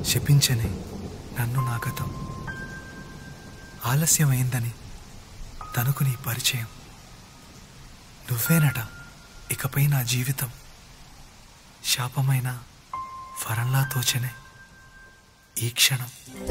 శపించని నన్ను నా గతం ఆలస్యమైందని తనకు నీ పరిచయం నువ్వేనట ఇకపై నా జీవితం శాపమైన వరంలా తోచనే ఈ క్షణం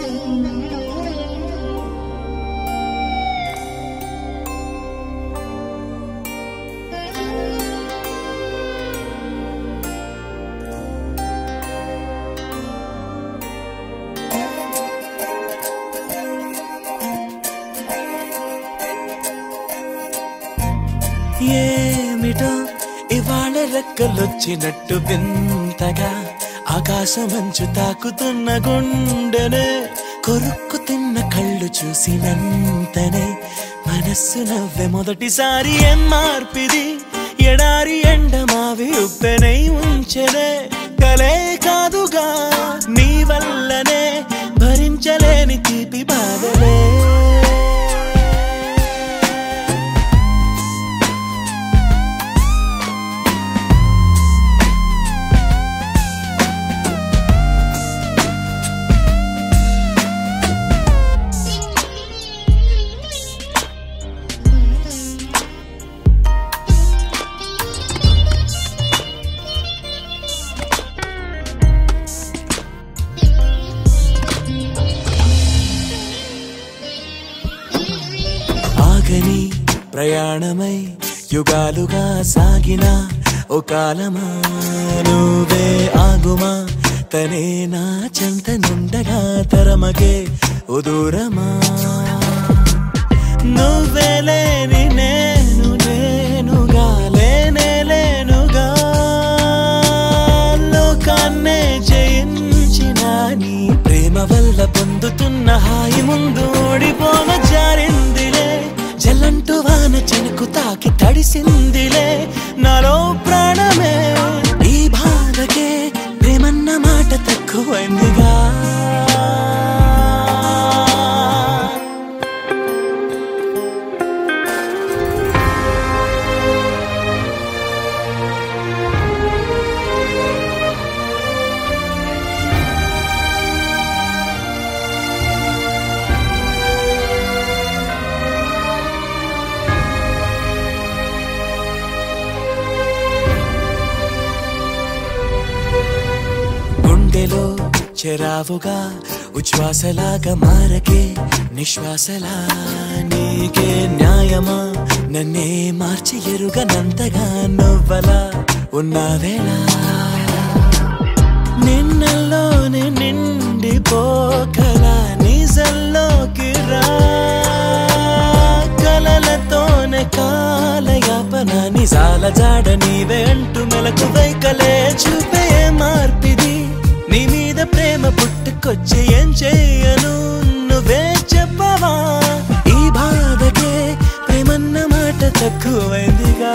ఏమిటో ఇవాళ రెక్కలొచ్చినట్టు వింతగా ఆకాశమంచు తాకుతున్న గుండెనే కొరుక్కు తిన్న కళ్ళు చూసినంతనే మనస్సు నవ్వే మొదటిసారి ఏం మార్పిది ఎడారి ఎండ మావి ఉప్పెనై ఉంచెనే కలే కాదుగా నీ వల్లనే భరించలేని తీపి బాధలే ఆగని ప్రయాణమై యుగాలుగా సాగిన ఓ కాలమా నువ్వే ఆగుమా తనే నా చెంత నుండగా తరమగే ఓ దూరమా నువ్వే లేని నేను నేనుగా లేనే లేనుగా లోకాన్నే జయించిన నీ ప్రేమ వల్ల పొందుతున్న హాయి ముందు ఓడిపోన జారిందిలే జల్లంటూ వాన చెనుకు తాకి తడిసిందిలే నాలో ప్రాణమే ఈ బాధకే ప్రేమన్న మాట తక్కువైందిగా గుండెలో చెరావుగా ఉచ్ఛ్వాసలాగా మారకే నిశ్వాసలా నీకే న్యాయమా నన్నే మార్చి ఎరుగనంతగా నువ్వలా ఉన్నావేలా నిన్నలోనే నిండిపోకలా నిజల్లోకి రా కలలతోనే కాలయాపన నిజాల జాడ నీవే అంటూ మెలకు వైకలే చూపే మార్పిది నీ మీద ప్రేమ పుట్టుకొచ్చి ఏం చేయను నువ్వే చెప్పవా ఈ బాధకే ప్రేమన్న మాట తక్కువైందిగా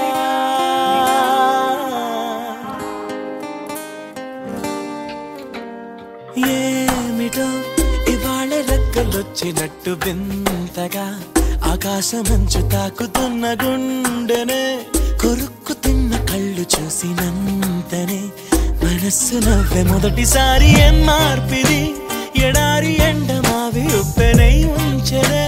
ఏమిటో ఇవాళ రెక్కలొచ్చినట్టు వింతగా ఆకాశమంచు తాకుతున్న గుండెనే కొరుక్కు తిన్న కళ్ళు చూసినంతనే మనస్సు నవ్వే మొదటిసారి ఏం మార్పిది ఎడారి ఎండ మావి ఉప్పెనై ఉంచెనే